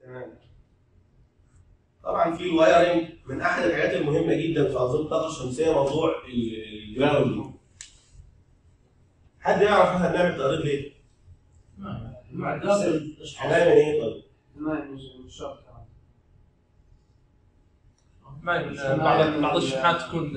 تمام طبعا في الوايرنج من احد الحاجات المهمه جدا في انظمه الطاقه الشمسيه موضوع ال- الجراوندنج حد يعرف احنا بنعمل تقرير ليه؟ معدات هنعمل ايه طيب؟ ما مش مش شرط ما بعض بعض الشحنات تكون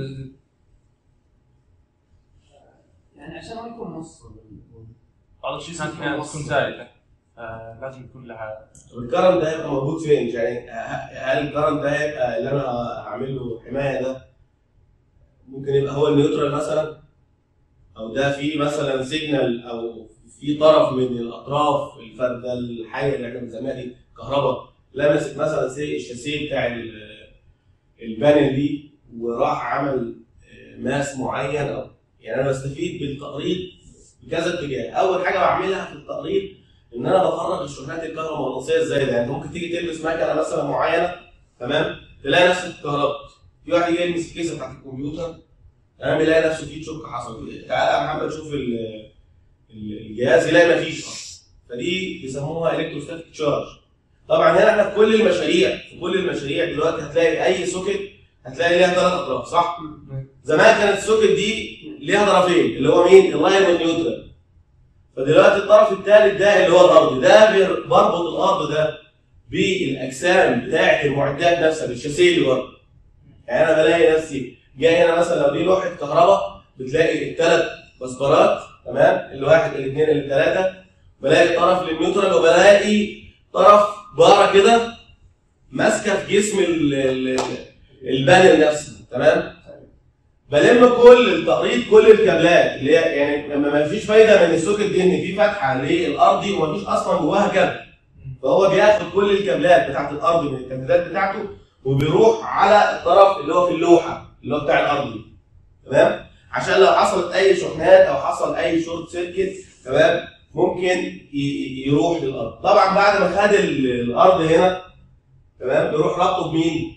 يعني عشان ما يكون موصل بعض الشحنات أحياناً تكون زائده آه، لازم يكون لها طب الكرنت ده هيبقى موجود فين؟ يعني ه- هل الكرنت ده هيبقى اللي انا هعمل له حمايه ده ممكن يبقى هو النيوترال مثلا او ده في مثلا سيجنال او في طرف من الاطراف الفرده الحيه اللي احنا بنسميها دي كهرباء لمست مثلا سي الشاسيه بتاع ال- البانل دي وراح عمل آه، ماس معين او يعني انا بستفيد بالتقرير بكذا اتجاه اول حاجه بعملها في التقرير ان انا بفرغ الشحنات الكهرومغناطيسيه الزايده يعني انت ممكن تيجي تلبس مكنه مثلا معينه تمام تلاقي نفسك اتكهربت في واحد يجي يلمس الكيسه بتاعت الكمبيوتر تمام يلاقي نفسه في تشوك حصل تعالى يا محمد شوف ال- ال- الجهاز يلاقي مفيش اصلا فدي بيسموها الكتروستاتيك تشارج طبعا هنا احنا في كل المشاريع في كل المشاريع دلوقتي هتلاقي اي سوكت هتلاقي ليها ثلاث اطراف صح؟ زمان كانت السوكت دي ليها طرفين اللي هو مين؟ اللاين والنيوترال فدلوقتي الطرف الثالث ده اللي هو الارض ده بير- بربط الارض ده بالاجسام بتاعه المعدات نفسها بالشاسيه اللي بره يعني انا بلاقي نفسي جاي هنا مثلا لو دي لوحه كهرباء بتلاقي الثلاث مسبرات تمام الواحد الاثنين الثلاثه بلاقي طرف للنيوترال وبلاقي طرف بره كده ماسكه في جسم ال- ال- البانل نفسه تمام بلم كل التقريط كل الكابلات اللي هي يعني لما ما فيش فايده من السوكت دي ان في فتحه للارضي وما فيش اصلا جواها كابل فهو بياخد كل الكابلات بتاعت الارض من الكابلات بتاعته وبيروح على الطرف اللي هو في اللوحه اللي هو بتاع الارضي تمام عشان لو حصلت اي شحنات او حصل اي شورت سيركت تمام ممكن ي- ي- يروح للارض طبعا بعد ما خد ال- الارض هنا تمام يروح رابطه بمين؟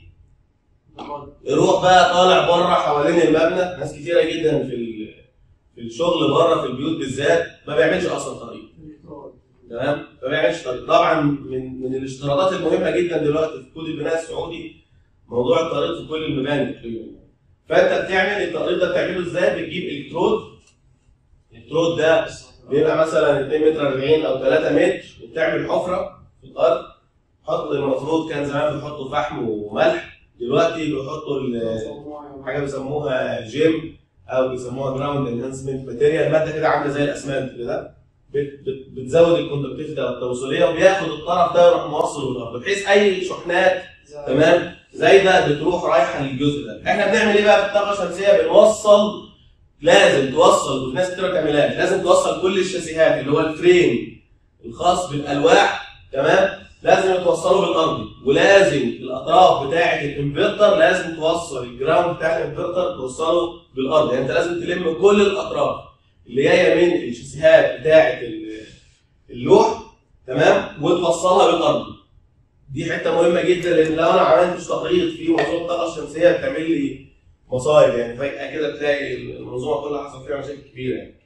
يروح بقى طالع بره حوالين المبنى ناس كتيره جدا في ال- في الشغل بره في البيوت بالذات ما بيعملش اصلا طريق تمام ما بيعملش طريق طبعا من من الاشتراطات المهمه جدا دلوقتي في كود البناء السعودي موضوع الطريق في كل المباني تقريبا فانت بتعمل التقرير ده بتعمله ازاي بتجيب الكترود الكترود ده بيبقى مثلا 2 متر 40 او 3 متر وبتعمل حفره في الارض حط المفروض كان زمان بيحطوا فحم وملح دلوقتي بيحطوا ال- حاجه بيسموها جيم او بيسموها جراوند انهانسمنت ماتيريال ماده كده عامله زي الاسمنت كده بت- بت- بتزود الكوندكتيفيتي او التوصيليه وبياخد الطرف ده يروح موصله بالارض بحيث اي شحنات تمام زايده بتروح رايحه للجزء ده احنا بنعمل ايه بقى في الطاقه الشمسيه بنوصل لازم توصل وفي ناس كتير ما بتعملهاش لازم توصل كل الشاسيهات اللي هو الفريم الخاص بالالواح تمام لازم توصله بالارضي ولازم الاطراف بتاعه الانفرتر لازم توصل الجراوند بتاع الانفرتر توصله بالارض يعني انت لازم تلم كل الاطراف اللي جايه من الشاسيهات بتاعه ال- اللوح تمام وتوصلها بالارض دي حته مهمه جدا لان لو انا عملت تقرير في موضوع الطاقه الشمسيه بتعمل لي مصايب يعني فجاه كده تلاقي المنظومه كلها حصل فيها مشاكل كبيره يعني